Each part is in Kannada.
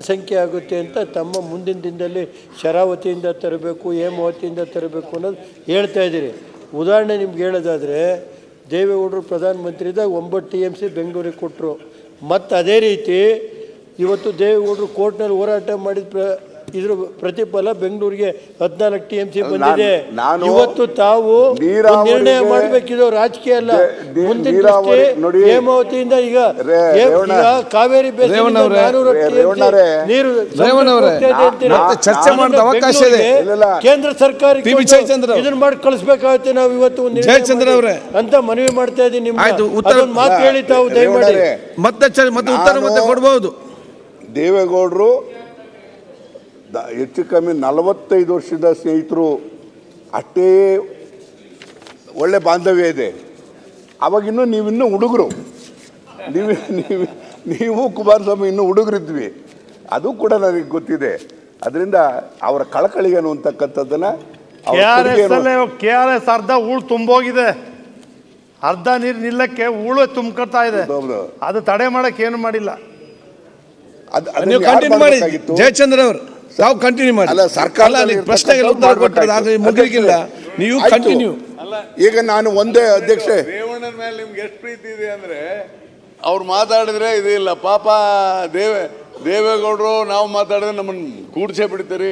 ಜನಸಂಖ್ಯೆ ಆಗುತ್ತೆ ಅಂತ ತಮ್ಮ ಮುಂದಿನ ದಿನದಲ್ಲಿ ಶರಾವತಿಯಿಂದ ತರಬೇಕು ಹೇಮಾವತಿಯಿಂದ ತರಬೇಕು ಅನ್ನೋದು ಹೇಳ್ತಾ ಇದ್ದೀರಿ ಉದಾಹರಣೆ ನಿಮ್ಗೆ ಹೇಳೋದಾದರೆ ದೇವೇಗೌಡರು ಪ್ರಧಾನಮಂತ್ರಿ ಇದ್ದಾಗ ಒಂಬತ್ತು ಟಿ ಎಮ್ ಸಿ ಬೆಂಗಳೂರಿಗೆ ಕೊಟ್ಟರು ಮತ್ತು ಅದೇ ರೀತಿ ಇವತ್ತು ದೇವೇಗೌಡರು ಕೋರ್ಟ್ನಲ್ಲಿ ಹೋರಾಟ ಮಾಡಿದ ಪ್ರ ಇದ್ರ ಪ್ರತಿಫಲ ಬೆಂಗಳೂರಿಗೆ ಹದಿನಾಲ್ಕು ಟಿ ಎಂ ಸಿ ಬಂದಿದೆ ನಾನು ಇವತ್ತು ತಾವು ಒಂದು ನೀರಾವರಿಗೆ- ನಿರ್ಣಯ ಮಾಡಬೇಕಿದು ರಾಜಕೀಯ ಅಲ್ಲ ದೇ- ಮುಂದಿನ ನೀರಾವರಿ ದೃಷ್ಟಿ ನೋಡಿ. ಹೇಮಾವತಿಯಿಂದ ಈಗ ರೇ- ಹೇ- ರೇವಣ್ಣ- ಈಗ ಕಾವೇರಿ ಬೇಸಿಗೆಯಿಂದ ರೇವಣ್ಣ ಅವರೇ, ನಾನೂರು ರೇ- TMC ರೇವಣ್ಣರೇ, ನೀರು ರೇವಣ್ಣ ಅವರೇ, ಹೋಗ್ತಾ ಇದೆ ಅಂತೀರ. ನಾ- ಮತ್ತೆ ಚರ್ಚೆ ಅದನ್ನ ಮಾಡೋದು ಅವಕಾಶ ಇದೆ. ಬೆಂಗಳೂರಿಗೆ ಇಲ್ಲ, ಇಲ್ಲ. ಕೇಂದ್ರ ಸರ್ಕಾರ ಪಿ. ವಿ. ಜಯಚಂದ್ರ ಅವರು. ಇದನ್ನ ಮಾಡಿ ಕಳಿಸ್ಬೇಕಾಗುತ್ತೆ ನಾವು ಇವತ್ತು ಒಂದು ನಿರ್ಣಯ ಜಯಚಂದ್ರ ಮಾಡಿ ಅವರೇ. ಅಂತ ಮನವಿ ಮಾಡ್ತಾ ಇದ್ದೀನಿ ನಿಮ್ಗೆ ಆಯ್ತು, ಉತ್ತರ- ಅದೊಂದು ಮಾತು ಹೇಳಿ ತಾವು ದಯಮಾಡಿ ರೇವಣ್ಣರೇ, ಮತ್ತೆ ಚ- ಮತ್ತೆ ಉತ್ತರ ನಾನು- ಮತ್ತೆ ಕೊಡ್ಬೋದು ದೇವೇಗೌಡರು ದ- ಹೆಚ್ಚು ಕಮ್ಮಿ ನಲವತ್ತೈದು ವರ್ಷದ ಸ್ನೇಹಿತರು ಅಷ್ಟೇ ಒಳ್ಳೆ ಬಾಂಧವ್ಯ ಇದೆ ಅವಾಗಿನ್ನೂ ನೀವಿನ್ನೂ ಹುಡುಗರು ನೀವು ನೀವು ನೀವು ಕುಮಾರಸ್ವಾಮಿ ಇನ್ನೂ ಹುಡುಗರಿದ್ವಿ ಅದು ಕೂಡ ನನಗೆ ಗೊತ್ತಿದೆ ಅದರಿಂದ ಅವರ ಕಳಕಳಿ ಅನ್ನುವಂತಕ್ಕಂಥದ್ದನ್ನ ಅವ್ರ ಕೆ ಆರ್ ಕೊಡುಗೆ ಎಸ್ ಏನು- ಅಲ್ಲೇ ಕೆ ಆರ್ ಎಸ್ ಅರ್ಧ ಹೂಳು ತುಂಬೋಗಿದೆ ಅರ್ಧ ನೀರು ನಿಲ್ಲಕ್ಕೆ ಹೂಳು ತುಂಬ್ಕೊತಾ ಇದೆ ಹೌದು. ಅದು ತಡೆ ಮಾಡಕ್ ಏನು ಮಾಡಿಲ್ಲ ಅದ್- ಅದನ್ನ ನೀವು ಯಾರು ಕಂಟಿನ್ಯೂ ಮಾಡಿ ಮಾಡ್ಬೇಕಾಗಿತ್ತು? ಜಯಚಂದ್ರ ಅವರು ತಾವು ಕಂಟಿನ್ಯೂ ಮಾಡಿ ಅಲ್ಲ, ಸರ್ಕಾರದಲ್ಲಿ ಅಲ್ಲ, ನೀವು ಪ್ರಶ್ನೆಗೆ ಉತ್ತರ ಕೊಟ್ಟರೆ ಅದು ಮುಗಿಲಿಕ್ಕಿಲ್ಲ ನೀವು ಆಯ್ತು. ಕಂಟಿನ್ಯೂ ಈಗ ನಾನು ಒಂದೇ ಅಧ್ಯಕ್ಷೆ ರೇವಣ್ಣನ ಮೇಲೆ ನಿಮ್ಗೆ ಎಷ್ಟು ಪ್ರೀತಿ ಇದೆ ಅಂದ್ರೆ ಅವ್ರು ಮಾತಾಡಿದ್ರೆ ಇದಿಲ್ಲ ಪಾಪ ದೇವೆ ದೇವೇಗೌಡರು ನಾವು ಮಾತಾಡಿದ್ರೆ ನಮ್ಮನ್ನ ಕೂಡ್ಸೇ ಬಿಡ್ತೀರಿ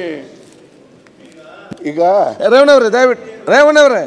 ಈಗ ರೇವಣ್ಣವ್ರೆ ದಯವಿಟ್ಟು ರೇವಣ್ಣವ್ರೆ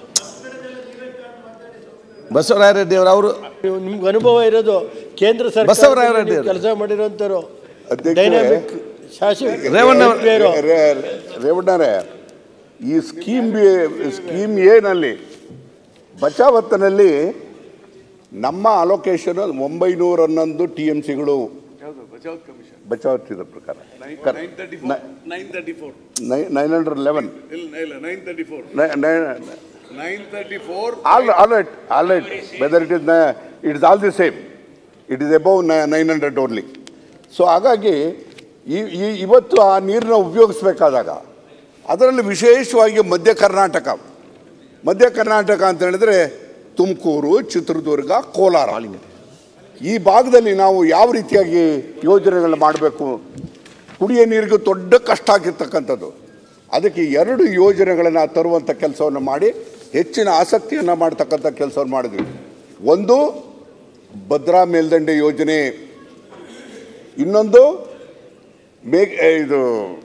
ಬಸವರಾಯ ರೆಡ್ಡಿ ಅವರು ಅವರು ನೀವು- ನಿಮ್ಗೆ ಅನುಭವ ಇರೋದು ಕೇಂದ್ರ ಬಸವರಾಯ ರೆಡ್ಡಿ ಸರ್ಕಾರ ಅವರು. ಕೆಲಸ ಮಾಡಿರೋಂಥವ್ರು ಅಧ್ಯಕ್ಷರೇ, ಡೈನಾಮಿಕ್ ಶಾಸಕ ರೇವಣ್ಣ ಅವರು- ಪ್ಲೇಯರು. ರೇ- ರೇ- ರೇವಣ್ಣರೇ ಈ ಸ್ಕೀಮ್ ಸ್ಕೀಮ್ ಎನಲ್ಲಿ ಬಚಾವತ್ತನಲ್ಲಿ ನಮ್ಮ ಅಲೋಕೇಶನ್ ಒಂಬೈನೂರ ಹನ್ನೊಂದು ಟಿ ಎಂ ಸಿಗಳು ಬಚಾವತ್ತಿದ ಪ್ರಕಾರ nine thirty four nine thirty four nine hundred eleven ಇಲ್ಲ ಇಲ್ಲ nine thirty four all nine thirty four all right all right whether it is it is all the same it is above nine hundred only so ಹಾಗಾಗಿ ಈ ಈ- ಇವತ್ತು ಆ ನೀರನ್ನ ಉಪಯೋಗಿಸ್ಬೇಕಾದಾಗ ಅದರಲ್ಲಿ ವಿಶೇಷವಾಗಿ ಮಧ್ಯ ಕರ್ನಾಟಕ ಮಧ್ಯ ಕರ್ನಾಟಕ ಅಂತ ಹೇಳಿದ್ರೆ ತುಮಕೂರು ಚಿತ್ರದುರ್ಗ ಕೋಲಾರ ಈ ಭಾಗದಲ್ಲಿ ನಾವು ಯಾವ ರೀತಿಯಾಗಿ ಯೋಜನೆಗಳನ್ನ ಮಾಡಬೇಕು ಕುಡಿಯೋ ನೀರಿಗೂ ದೊಡ್ಡ ಕಷ್ಟ ಆಗಿರ್ತಕ್ಕಂಥದ್ದು ಅದಕ್ಕೆ ಎರಡು ಯೋಜನೆಗಳನ್ನು ತರುವಂಥ ಕೆಲಸವನ್ನು ಮಾಡಿ ಹೆಚ್ಚಿನ ಆಸಕ್ತಿಯನ್ನು ಮಾಡ್ತಕ್ಕಂಥ ಕೆಲಸವನ್ನು ಮಾಡಿದ್ವಿ ಒಂದು ಭದ್ರಾ ಮೇಲ್ದಂಡೆ ಯೋಜನೆ ಇನ್ನೊಂದು ಮೇ ಇದು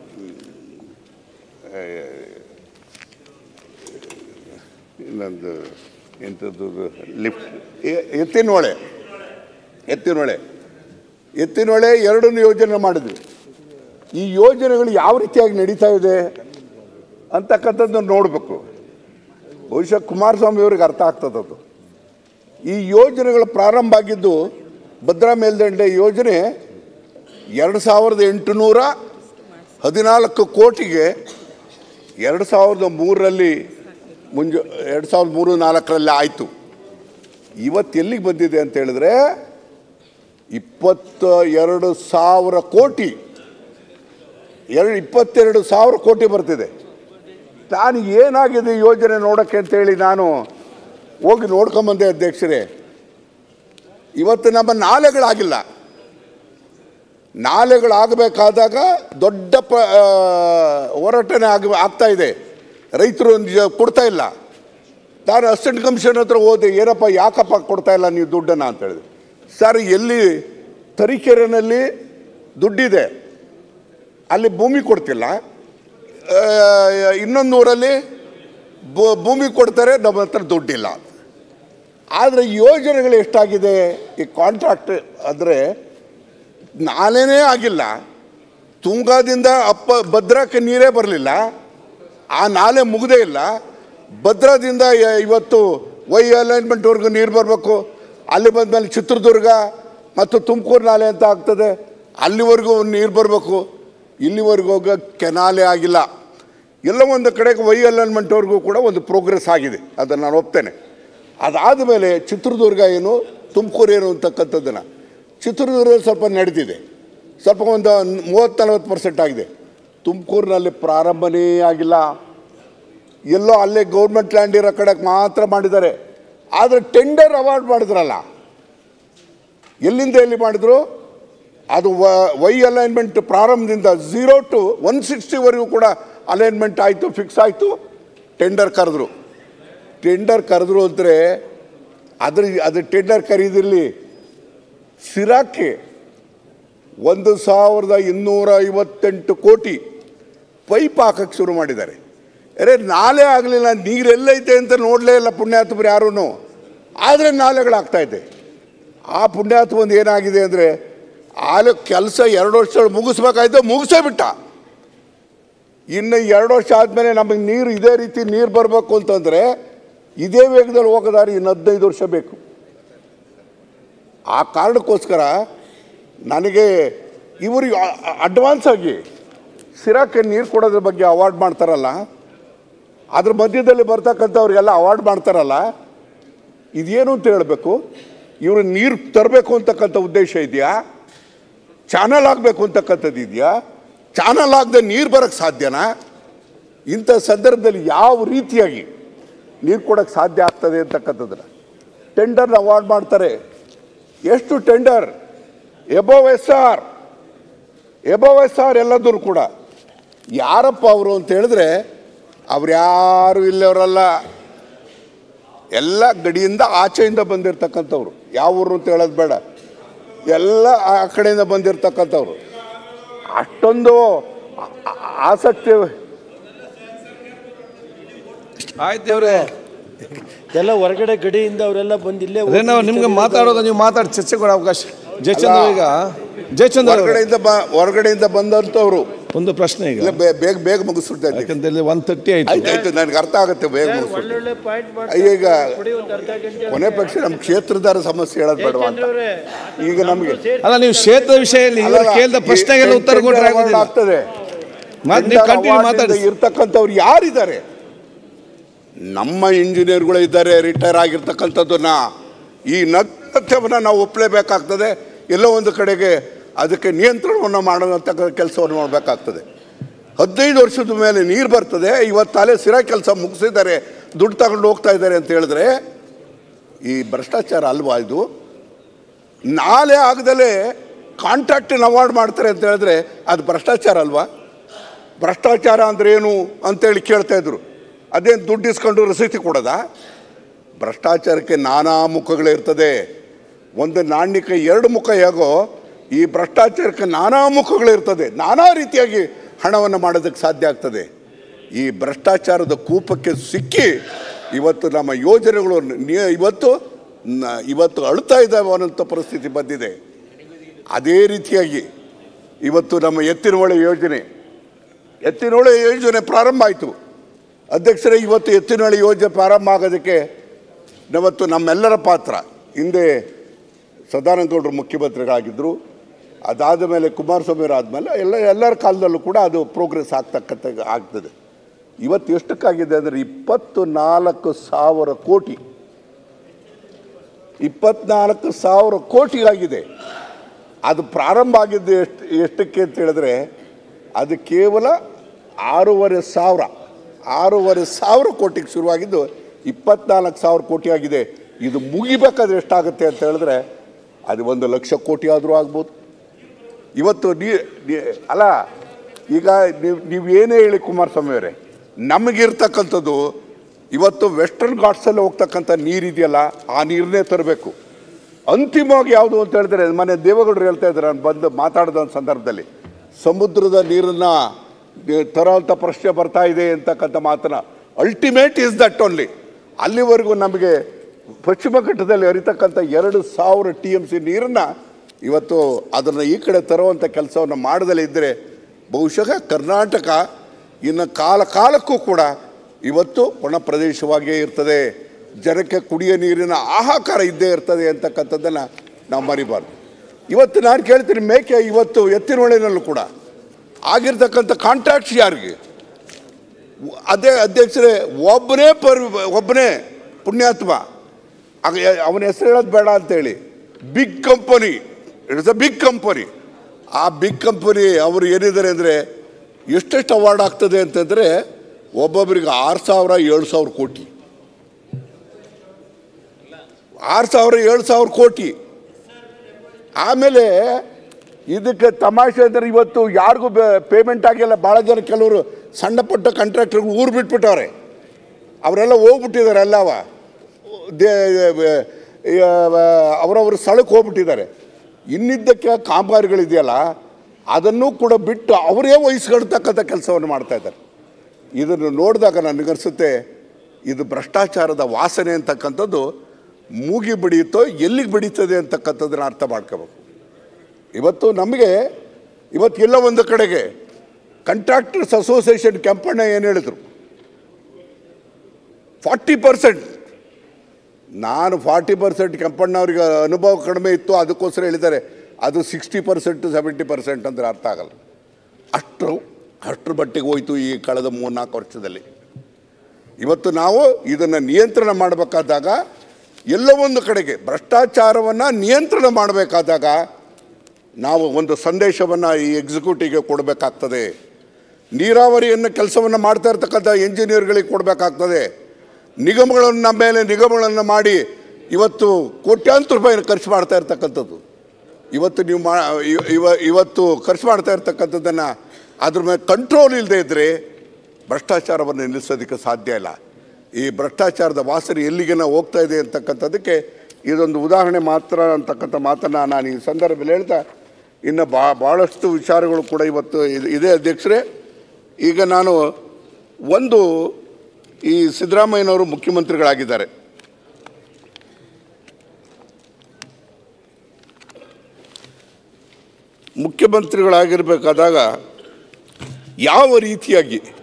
ಆ, ಇನ್ನೊಂದು ಎಂಥದ್ದು ಲಿಫ್ಟ್ ಎತ್ತಿನೊಳೆ ಎತ್ತಿನೊಳೆ ಎತ್ತಿನೊಳೆ ಎರಡನ್ನು ಯೋಜನೆ ಮಾಡಿದ್ವಿ ಈ ಯೋಜನೆಗಳು ಯಾವ ರೀತಿಯಾಗಿ ನಡೀತಾ ಇದೆ ಅಂತಕ್ಕಂಥದ್ದನ್ನು ನೋಡಬೇಕು ಬಹುಶಃ ಕುಮಾರಸ್ವಾಮಿ ಅವ್ರಿಗೆ ಅರ್ಥ ಆಗ್ತದದು ಈ ಯೋಜನೆಗಳು ಪ್ರಾರಂಭ ಆಗಿದ್ದು ಭದ್ರಾ ಮೇಲ್ದಂಡೆ ಯೋಜನೆ ಎರಡು ಸಾವಿರದ ಎಂಟುನೂರ ಹದಿನಾಲ್ಕು ಕೋಟಿಗೆ ಎರಡು ಸಾವಿರದ ಮೂರರಲ್ಲಿ ಮುಂಜು ಎರಡು ಸಾವಿರದ ಮೂರು ನಾಲ್ಕರಲ್ಲಿ ಆಯಿತು ಇವತ್ತು ಎಲ್ಲಿಗೆ ಬಂದಿದೆ ಅಂತ ಹೇಳಿದ್ರೆ ಇಪ್ಪತ್ತ ಎರಡು ಸಾವಿರ ಕೋಟಿ ಎರಡು ಇಪ್ಪತ್ತೆರಡು ಸಾವಿರ ಕೋಟಿ ಬರ್ತಿದೆ ನಾನು ಏನಾಗಿದೆ ಈ ಯೋಜನೆ ನೋಡೋಕ್ಕೆ ಅಂತೇಳಿ ನಾನು ಹೋಗಿ ನೋಡ್ಕೊಂಬಂದೆ ಅಧ್ಯಕ್ಷರೇ ಇವತ್ತು ನಮ್ಮ ನಾಲೆಗಳಾಗಿಲ್ಲ ನಾಲೆಗಳಾಗಬೇಕಾದಾಗ ದೊಡ್ಡ ಪ ಆ, ಹೋರಾಟನೇ ಆಗ ಆಗ್ತಾ ಇದೆ ರೈತರು ನಿಜ ಕೊಡ್ತಾ ಇಲ್ಲ ನಾನು ಅಸಿಸ್ಟೆಂಟ್ ಕಮಿಷನ್ ಹತ್ರ ಹೋದೆ ಏನಪ್ಪ ಯಾಕಪ್ಪ ಕೊಡ್ತಾ ಇಲ್ಲ ನೀವು ದುಡ್ಡನ್ನು ಅಂತ ಹೇಳಿದೆ ಸರ್ ಎಲ್ಲಿ ತರೀಕೆರೆನಲ್ಲಿ ದುಡ್ಡಿದೆ ಅಲ್ಲಿ ಭೂಮಿ ಕೊಡ್ತಿಲ್ಲ ಆ, ಇನ್ನೊಂದು ಊರಲ್ಲಿ ಭೂ- ಭೂಮಿ ಕೊಡ್ತಾರೆ ನಮ್ಮ ಹತ್ರ ದುಡ್ಡಿಲ್ಲ ಆದರೆ ಯೋಜನೆಗಳು ಎಷ್ಟಾಗಿದೆ ಈ ಕಾಂಟ್ರಾಕ್ಟ್ ಅಂದರೆ ನಾಲೇನೇ ಆಗಿಲ್ಲ ತುಂಗಾದಿಂದ ಅಪ್ಪ ಭದ್ರಕ್ಕೆ ನೀರೇ ಬರಲಿಲ್ಲ ಆ ನಾಲೆ ಮುಗದೇ ಇಲ್ಲ ಭದ್ರಾದಿಂದ ಯ- ಇವತ್ತು ವೈ ಅಲೈನ್ಮೆಂಟ್ವರೆಗೂ ನೀರು ಬರಬೇಕು ಅಲ್ಲಿ ಬಂದಮೇಲೆ ಚಿತ್ರದುರ್ಗ ಮತ್ತು ತುಮಕೂರು ನಾಲೆ ಅಂತ ಆಗ್ತದೆ ಅಲ್ಲಿವರೆಗೂ ನೀರು ಬರಬೇಕು ಇಲ್ಲಿವರೆಗೂ ಹೋಗೋ ಕೆನಾಲೆ ಆಗಿಲ್ಲ ಎಲ್ಲ ಒಂದು ಕಡೆಗೆ ವೈ ಅಲೈನ್ಮೆಂಟ್ವರೆಗೂ ಕೂಡ ಒಂದು ಪ್ರೋಗ್ರೆಸ್ ಆಗಿದೆ ಅದನ್ನು ನಾನು ಒಪ್ತೇನೆ ಅದಾದ ಮೇಲೆ ಚಿತ್ರದುರ್ಗ ಏನು ತುಮಕೂರು ಏನು ಅಂತಕ್ಕಂಥದ್ದನ್ನು ಚಿತ್ರದುರ್ಗ ಸ್ವಲ್ಪ ನಡೆದಿದೆ ಸ್ವಲ್ಪ ಒಂದು ಮೂವತ್ತು ನಲವತ್ತು ಪರ್ಸೆಂಟ್ ಆಗಿದೆ ತುಮಕೂರಿನಲ್ಲಿ ಪ್ರಾರಂಭನೇ ಆಗಿಲ್ಲ ಎಲ್ಲೋ ಅಲ್ಲೇ ಗೌರ್ಮೆಂಟ್ ಲ್ಯಾಂಡ್ ಇರೋ ಕಡೆಗೆ ಮಾತ್ರ ಮಾಡಿದ್ದಾರೆ ಆದರೆ ಟೆಂಡರ್ ಅವಾರ್ಡ್ ಮಾಡಿದ್ರಲ್ಲ ಎಲ್ಲಿಂದ ಎಲ್ಲಿ ಮಾಡಿದ್ರು ಅದು ವೈ ಅಲೈನ್ಮೆಂಟ್ ಪ್ರಾರಂಭದಿಂದ ಝೀರೋ ಟು ಒನ್ ಸಿಕ್ಸ್ಟಿವರೆಗೂ ಕೂಡ ಅಲೈನ್ಮೆಂಟ್ ಆಯಿತು ಫಿಕ್ಸ್ ಆಯಿತು ಟೆಂಡರ್ ಕರೆದ್ರು ಟೆಂಡರ್ ಕರೆದ್ರು ಅಂದರೆ ಅದ್ರ ಅದು ಟೆಂಡರ್ ಕರೀದಿರಲಿ ಸಿರಾಕ್ಕೆ ಒಂದು ಸಾವಿರದ ಇನ್ನೂರ ಐವತ್ತೆಂಟು ಕೋಟಿ ಪೈಪ್ ಹಾಕಕ್ಕೆ ಶುರು ಮಾಡಿದ್ದಾರೆ ಅರೆ ನಾಲೆ ಆಗಲಿಲ್ಲ ನೀರೆಲ್ಲೈತೆ ಅಂತ ನೋಡಲೇ ಇಲ್ಲ ಪುಣ್ಯಾತ್ಮರು ಯಾರೂ ಆದರೆ ನಾಲೆಗಳಾಗ್ತಾ ಇದೆ ಆ ಪುಣ್ಯಾತ್ಮ ಒಂದು ಏನಾಗಿದೆ ಅಂದರೆ ಆಲೆ ಕೆಲಸ ಎರಡು ವರ್ಷ ಮುಗಿಸ್ಬೇಕಾಯ್ತು ಮುಗಿಸೇ ಬಿಟ್ಟ ಇನ್ನು ಎರಡು ವರ್ಷ ಆದಮೇಲೆ ನಮಗೆ ನೀರು ಇದೇ ರೀತಿ ನೀರು ಬರಬೇಕು ಅಂತಂದರೆ ಇದೇ ವೇಗದಲ್ಲಿ ಹೋಗೋದಾರಿ ಇನ್ನು ಹದಿನೈದು ವರ್ಷ ಬೇಕು ಆ ಕಾರಣಕ್ಕೋಸ್ಕರ ನನಗೆ ಇವರು ಅಡ್ವಾನ್ಸ್ ಆಗಿ ಸಿರಾಕ್ಕೆ ನೀರು ಕೊಡೋದ್ರ ಬಗ್ಗೆ ಅವಾರ್ಡ್ ಮಾಡ್ತಾರಲ್ಲ ಅದ್ರ ಮಧ್ಯದಲ್ಲಿ ಬರ್ತಕ್ಕಂಥವ್ರಿಗೆಲ್ಲ ಅವಾರ್ಡ್ ಮಾಡ್ತಾರಲ್ಲ ಇದೇನು ಅಂತ ಹೇಳಬೇಕು ಇವರು ನೀರು ತರಬೇಕು ಅಂತಕ್ಕಂಥ ಉದ್ದೇಶ ಇದೆಯಾ ಚಾನಲ್ ಆಗಬೇಕು ಅಂತಕ್ಕಂಥದ್ದು ಇದೆಯಾ ಚಾನಲ್ ಆಗದೆ ನೀರು ಬರೋಕ್ಕೆ ಸಾಧ್ಯನಾ ಇಂಥ ಸಂದರ್ಭದಲ್ಲಿ ಯಾವ ರೀತಿಯಾಗಿ ನೀರು ಕೊಡೋಕ್ಕೆ ಸಾಧ್ಯ ಆಗ್ತದೆ ಅಂತಕ್ಕಂಥದ್ದನ್ನ ಟೆಂಡರ್ನ ಅವಾರ್ಡ್ ಮಾಡ್ತಾರೆ ಎಷ್ಟು tender above S R above S R ಎಲ್ಲದೂ ಕೂಡ ಯಾರಪ್ಪ ಅವರು ಅಂತ ಹೇಳಿದ್ರೆ ಅವ್ರು ಯಾರು ಇಲ್ಲವರಲ್ಲ ಎಲ್ಲ ಗಡಿಯಿಂದ ಆಚೆಯಿಂದ ಬಂದಿರತಕ್ಕಂಥವ್ರು ಯಾವ ಊರು ಅಂತ ಹೇಳೋದು ಬೇಡ ಎಲ್ಲ ಆ ಕಡೆಯಿಂದ ಬಂದಿರತಕ್ಕಂಥವ್ರು ಅಷ್ಟೊಂದು ಆ- ಆ- ಆಸಕ್ತಿ ಆಯ್ತು ದೇವ್ರೆ ಎಲ್ಲ ಹೊರಗಡೆ ಗಡಿಯಿಂದ ಅವರೆಲ್ಲ ಬಂದು ಇಲ್ಲೇ ರೇಣು ಅವ್ರು ನಿಮ್ಗೆ ಮಾತಾಡೋದು ನೀವು ಮಾತಾಡಿ ಚರ್ಚೆ ಕೊಡೋ ಅವಕಾಶ ಜಯಚಂದ್ರ ಈಗ ಜಯಚಂದ್ರ ಅವರೇ, ಹೊರಗಡೆಯಿಂದ ಬ ಹೊರಗಡೆಯಿಂದ ಬಂದಂಥವ್ರು ಒಂದು ಪ್ರಶ್ನೆ ಈಗ ಇಲ್ಲ ಬೇ- ಬೇಗ ಬೇಗ ಮುಗಿಸ್ಬಿಡ್ತಾ ಇದ್ದೀನಿ ಯಾಕಂತ ಇಲ್ಲಿ ಒನ್ ತರ್ಟಿ ಆಯ್ತು ಆಯ್ತು ಆಯ್ತು ನನಗೆ ಅರ್ಥ ಆಗುತ್ತೆ ಬೇಗ ಮುಗಿಸ್ಬಿಡ್ತೀನಿ ಒಳ್ಳೊಳ್ಳೆ ಪಾಯಿಂಟ್ ಈಗ ಕೊನೆ ಪಕ್ಷ ನಮ್ಮ ಕ್ಷೇತ್ರದಾರ ಸಮಸ್ಯೆ ಹೇಳೋದು ಬೇಡವಾ ಅಂತ ಈಗ ನಮಗೆ ಅಲ್ಲ ನೀವು ಕ್ಷೇತ್ರ ವಿಷಯದಲ್ಲಿ ಇವರು ಅಲ್ಲಲ್ಲ, ಕೇಳಿದ ಪ್ರಶ್ನೆಗೆಲ್ಲ ಈ ಉತ್ತರ ಕೊಟ್ಟರೆ ಟೆಂಡರ್ ಆಗೋದಿಲ್ಲ ಆಗ್ತದೆ ಮಾತ್- ನೀವು ಕಂಟಿನ್ಯೂ ಮಾತಾಡಿ ಇರ್ತಕ್ಕಂಥವ್ರು ಯಾರಿದ್ದಾರೆ ನಮ್ಮ ಇಂಜಿನಿಯರ್ಗಳು ಇದ್ದಾರೆ ರಿಟೈರ್ ಆಗಿರ್ತಕ್ಕಂಥದ್ದನ್ನ ಈ ನತ್ಯವನ್ನು ನಾವು ಒಪ್ಪಲೇಬೇಕಾಗ್ತದೆ ಎಲ್ಲೋ ಒಂದು ಕಡೆಗೆ ಅದಕ್ಕೆ ನಿಯಂತ್ರಣವನ್ನು ಮಾಡುವಂಥ ಕೆಲಸವನ್ನು ಮಾಡಬೇಕಾಗ್ತದೆ ಹದಿನೈದು ವರ್ಷದ ಮೇಲೆ ನೀರು ಬರ್ತದೆ ಇವತ್ತಾಲೆ ಸಿರ ಕೆಲಸ ಮುಗಿಸಿದ್ದಾರೆ ದುಡ್ಡು ತಗೊಂಡು ಹೋಗ್ತಾ ಇದ್ದಾರೆ ಅಂತ ಹೇಳಿದ್ರೆ ಈ ಭ್ರಷ್ಟಾಚಾರ ಅಲ್ವಾ ಇದು ನಾಳೆ ಆಗದಲೇ ಕಾಂಟ್ರಾಕ್ಟನ್ನು ಅವಾರ್ಡ್ ಮಾಡ್ತಾರೆ ಅಂತ ಹೇಳಿದ್ರೆ ಅದು ಭ್ರಷ್ಟಾಚಾರ ಅಲ್ವಾ ಭ್ರಷ್ಟಾಚಾರ ಅಂದ್ರೆ ಏನು ಅಂತೇಳಿ ಕೇಳ್ತಾ ಇದ್ರು ಅದೇನು ದುಡ್ಡು ಇಸ್ಕೊಂಡು ರಸೀತಿ ಕೊಡೋದಾ ಭ್ರಷ್ಟಾಚಾರಕ್ಕೆ ನಾನಾ ಮುಖಗಳಿರ್ತದೆ ಒಂದು ನಾಣ್ಯಕ್ಕೆ ಎರಡು ಮುಖ ಹೇಗೋ ಈ ಭ್ರಷ್ಟಾಚಾರಕ್ಕೆ ನಾನಾ ಮುಖಗಳಿರ್ತದೆ ನಾನಾ ರೀತಿಯಾಗಿ ಹಣವನ್ನು ಮಾಡೋದಕ್ಕೆ ಸಾಧ್ಯ ಆಗ್ತದೆ ಈ ಭ್ರಷ್ಟಾಚಾರದ ಕೂಪಕ್ಕೆ ಸಿಕ್ಕಿ ಇವತ್ತು ನಮ್ಮ ಯೋಜನೆಗಳು ನಿ- ಇವತ್ತು ನ- ಇವತ್ತು ಅಳ್ತಾ ಇದ್ದಾವೆ ಅನ್ನೋಂಥ ಪರಿಸ್ಥಿತಿ ಬಂದಿದೆ ಅದೇ ರೀತಿಯಾಗಿ ಇವತ್ತು ನಮ್ಮ ಎತ್ತಿನಹೊಳೆ ಯೋಜನೆ ಎತ್ತಿನಹೊಳೆ ಯೋಜನೆ ಪ್ರಾರಂಭ ಆಯಿತು ಅಧ್ಯಕ್ಷರೇ ಇವತ್ತು ಎತ್ತಿನಹೊಳೆ ಯೋಜನೆ ಪ್ರಾರಂಭ ಆಗೋದಕ್ಕೆ ಇವತ್ತು ನಮ್ಮೆಲ್ಲರ ಪಾತ್ರ ಹಿಂದೆ ಸದಾನಂದ ಗೌಡರು ಮುಖ್ಯಮಂತ್ರಿಗಳಾಗಿದ್ದರು ಅದಾದ ಮೇಲೆ ಕುಮಾರಸ್ವಾಮಿ ಆದಮೇಲೆ ಎಲ್ಲ ಎಲ್ಲರ ಕಾಲದಲ್ಲೂ ಕೂಡ ಅದು ಪ್ರೋಗ್ರೆಸ್ ಆಗ್ತಕ್ಕಂಥ ಆಗ್ತದೆ ಇವತ್ತು ಎಷ್ಟಕ್ಕಾಗಿದೆ ಅಂದರೆ ಇಪ್ಪತ್ತು ನಾಲ್ಕು ಸಾವಿರ ಕೋಟಿ ಇಪ್ಪತ್ನಾಲ್ಕು ಸಾವಿರ ಕೋಟಿ ಆಗಿದೆ ಅದು ಪ್ರಾರಂಭ ಆಗಿದ್ದು ಎಷ್ಟು ಎಷ್ಟಕ್ಕೆ ಅಂತ ಹೇಳಿದ್ರೆ ಅದು ಕೇವಲ ಆರೂವರೆ ಸಾವಿರ ಆರೂವರೆ ಸಾವಿರ ಕೋಟಿಗೆ ಶುರುವಾಗಿದ್ದು ಇಪ್ಪತ್ನಾಲ್ಕು ಸಾವಿರ ಕೋಟಿ ಆಗಿದೆ ಇದು ಮುಗಿಬೇಕಾದ್ರೆ ಎಷ್ಟಾಗುತ್ತೆ ಅಂತ ಹೇಳಿದ್ರೆ ಅದು ಒಂದು ಲಕ್ಷ ಕೋಟಿ ಆದರೂ ಆಗ್ಬೋದು ಇವತ್ತು ನೀ ನೀ- ಅಲ್ಲ ಈಗ ನೀವು ನೀವು ಏನೇ ಹೇಳಿ ಕುಮಾರಸ್ವಾಮಿ ಅವರೇ ನಮಗಿರ್ತಕ್ಕಂಥದ್ದು ಇವತ್ತು ವೆಸ್ಟರ್ನ್ ಘಾಟ್ಸಲ್ಲಿ ಹೋಗ್ತಕ್ಕಂಥ ನೀರಿದೆಯಲ್ಲ ಆ ನೀರನ್ನೇ ತರಬೇಕು ಅಂತಿಮವಾಗಿ ಯಾವುದು ಅಂತ ಹೇಳಿದ್ರೆ ಮನೆ ದೇವೇಗೌಡರು ಹೇಳ್ತಾ ಇದ್ದಾರೆ ನಾನು ಬಂದು ಮಾತಾಡಿದ ಒಂದು ಸಂದರ್ಭದಲ್ಲಿ ಸಮುದ್ರದ ನೀರನ್ನು ತರೋಂಥ ಪ್ರಶ್ನೆ ಬರ್ತಾ ಇದೆ ಅಂತಕ್ಕಂಥ ಮಾತನ್ನ ಅಲ್ಟಿಮೇಟ್ ಇಸ್ ದಟ್ ಓನ್ಲಿ ಅಲ್ಲಿವರೆಗೂ ನಮಗೆ ಪಶ್ಚಿಮ ಘಟ್ಟದಲ್ಲಿ ಹರಿತಕ್ಕಂಥ ಎರಡು ಸಾವಿರ ಟಿ ಎಮ್ ಸಿ ನೀರನ್ನು ಇವತ್ತು ಅದನ್ನು ಈ ಕಡೆ ತರುವಂಥ ಕೆಲಸವನ್ನು ಮಾಡದಲ್ಲೇ ಇದ್ದರೆ ಬಹುಶಃ ಕರ್ನಾಟಕ ಇನ್ನು ಕಾಲ ಕಾಲಕ್ಕೂ ಕೂಡ ಇವತ್ತು ಒಣ ಪ್ರದೇಶವಾಗಿಯೇ ಇರ್ತದೆ ಜನಕ್ಕೆ ಕುಡಿಯೋ ನೀರಿನ ಹಾಹಾಕಾರ ಇದ್ದೇ ಇರ್ತದೆ ಅಂತಕ್ಕಂಥದ್ದನ್ನು ನಾವು ಮರಿಬಾರ್ದು ಇವತ್ತು ನಾನು ಕೇಳ್ತೀನಿ ಮೇಕೆ ಇವತ್ತು ಎತ್ತಿನೊಳೆನಲ್ಲೂ ಕೂಡ ಆಗಿರ್ತಕ್ಕಂಥ ಕಾಂಟ್ರಾಕ್ಟ್ಸ್ ಯಾರಿಗೆ ಅದೇ ಅಧ್ಯಕ್ಷರೇ ಒಬ್ಬನೇ ಪರ್ ಒಬ್ಬನೇ ಪುಣ್ಯಾತ್ಮ ಆಗ ಯ- ಅವನ ಹೆಸರು ಹೇಳೋದು ಬೇಡ ಅಂತೇಳಿ big company it's a big company ಆ ಬಿಗ್ ಕಂಪನಿ ಅವರು ಏನಿದ್ದಾರೆ ಅಂದರೆ ಎಷ್ಟೆಷ್ಟು ಅವಾರ್ಡ್ ಆಗ್ತದೆ ಅಂತಂದರೆ ಒಬ್ಬೊಬ್ಬರಿಗೆ ಆರು ಸಾವಿರ ಏಳು ಸಾವಿರ ಕೋಟಿ ಆರು ಸಾವಿರ ಏಳು ಸಾವಿರ ಕೋಟಿ ಆಮೇಲೆ ಇದಕ್ಕೆ ತಮಾಷೆ ಅಂದರೆ ಇವತ್ತು ಯಾರಿಗೂ ಪೇಮೆಂಟ್ ಆಗಿಲ್ಲ ಭಾಳ ಜನ ಕೆಲವರು ಸಣ್ಣ ಪುಟ್ಟ ಕಾಂಟ್ರಾಕ್ಟರ್ಗಳು ಊರು ಬಿಟ್ಬಿಟ್ಟವ್ರೆ ಅವರೆಲ್ಲ ಹೋಗ್ಬಿಟ್ಟಿದ್ದಾರೆ ಎಲ್ಲವ ದೇ ಅವರವ್ರ ಸ್ಥಳಕ್ಕೆ ಹೋಗ್ಬಿಟ್ಟಿದ್ದಾರೆ ಇನ್ನಿದ್ದಕ್ಕೆ ಕಾಮಗಾರಿಗಳಿದೆಯಲ್ಲ ಅದನ್ನು ಕೂಡ ಬಿಟ್ಟು ಅವರೇ ವಹಿಸ್ಕೊಳ್ತಕ್ಕಂಥ ಕೆಲಸವನ್ನು ಮಾಡ್ತಾ ಇದ್ದಾರೆ ಇದನ್ನು ನೋಡಿದಾಗ ನನಗನ್ಸುತ್ತೆ ಇದು ಭ್ರಷ್ಟಾಚಾರದ ವಾಸನೆ ಅಂತಕ್ಕಂಥದ್ದು ಮೂಗಿ ಬಡಿಯುತ್ತೋ ಎಲ್ಲಿಗೆ ಬಡೀತದೆ ಅಂತಕ್ಕಂಥದ್ದನ್ನ ಅರ್ಥ ಮಾಡ್ಕೋಬೇಕು ಇವತ್ತು ನಮಗೆ ಇವತ್ತು ಎಲ್ಲ ಒಂದು ಕಡೆಗೆ ಕಂಟ್ರಾಕ್ಟರ್ಸ್ ಅಸೋಸಿಯೇಷನ್ ಕೆಂಪಣ್ಣ ಏನು ಹೇಳಿದ್ರು ಫಾರ್ಟಿ ಪರ್ಸೆಂಟ್ ನಾನು ಫಾರ್ಟಿ ಪರ್ಸೆಂಟ್ ಕೆಂಪಣ್ಣ ಅವ್ರಿಗೆ ಅನುಭವ ಕಡಿಮೆ ಇತ್ತು ಅದಕ್ಕೋಸ್ಕರ ಹೇಳಿದ್ದಾರೆ ಅದು ಸಿಕ್ಸ್ಟಿ ಪರ್ಸೆಂಟ್ ಸೆವೆಂಟಿ ಪರ್ಸೆಂಟ್ ಅಂದರೆ ಅರ್ಥ ಆಗಲ್ಲ ಅಷ್ಟು ಅಷ್ಟರ ಮಟ್ಟಿಗೆ ಹೋಯಿತು ಈ ಕಳೆದ ಮೂರ್ನಾಲ್ಕು ವರ್ಷದಲ್ಲಿ ಇವತ್ತು ನಾವು ಇದನ್ನು ನಿಯಂತ್ರಣ ಮಾಡಬೇಕಾದಾಗ ಎಲ್ಲ ಒಂದು ಕಡೆಗೆ ಭ್ರಷ್ಟಾಚಾರವನ್ನು ನಿಯಂತ್ರಣ ಮಾಡಬೇಕಾದಾಗ ನಾವು ಒಂದು ಸಂದೇಶವನ್ನು ಈ ಎಕ್ಸಿಕ್ಯೂಟಿವ್ಗೆ ಕೊಡಬೇಕಾಗ್ತದೆ ನೀರಾವರಿಯನ್ನು ಕೆಲಸವನ್ನು ಮಾಡ್ತಾ ಇರ್ತಕ್ಕಂಥ ಇಂಜಿನಿಯರ್ಗಳಿಗೆ ಕೊಡಬೇಕಾಗ್ತದೆ ನಿಗಮಗಳನ್ನು ನಮ್ಮ ಮೇಲೆ ನಿಗಮಗಳನ್ನು ಮಾಡಿ ಇವತ್ತು ಕೋಟ್ಯಾಂತರ ರೂಪಾಯಿನ ಖರ್ಚು ಮಾಡ್ತಾ ಇರ್ತಕ್ಕಂಥದ್ದು ಇವತ್ತು ನೀವು ಮಾ ಇವ- ಇವ ಇವತ್ತು ಖರ್ಚು ಮಾಡ್ತಾ ಇರ್ತಕ್ಕಂಥದ್ದನ್ನು ಅದ್ರ ಮೇಲೆ ಕಂಟ್ರೋಲ್ ಇಲ್ಲದೆ ಇದ್ದರೆ ಭ್ರಷ್ಟಾಚಾರವನ್ನು ನಿಲ್ಲಿಸೋದಕ್ಕೆ ಸಾಧ್ಯ ಇಲ್ಲ ಈ ಭ್ರಷ್ಟಾಚಾರದ ವಾಸನೆ ಎಲ್ಲಿಗೆ ನಾವು ಹೋಗ್ತಾ ಇದೆ ಅಂತಕ್ಕಂಥದ್ದಕ್ಕೆ ಇದೊಂದು ಉದಾಹರಣೆ ಮಾತ್ರ ಅಂತಕ್ಕಂಥ ಮಾತನ್ನು ನಾನು ಈ ಸಂದರ್ಭದಲ್ಲಿ ಹೇಳ್ತಾ ಇನ್ನು ಬಾ ಭಾಳಷ್ಟು ವಿಚಾರಗಳು ಕೂಡ ಇವತ್ತು ಇದೆ- ಇದೆ ಅಧ್ಯಕ್ಷರೇ ಈಗ ನಾನು ಒಂದು ಈ ಸಿದ್ದರಾಮಯ್ಯನವರು ಮುಖ್ಯಮಂತ್ರಿಗಳಾಗಿದ್ದಾರೆ ಮುಖ್ಯಮಂತ್ರಿಗಳಾಗಿರಬೇಕಾದಾಗ ಯಾವ ರೀತಿಯಾಗಿ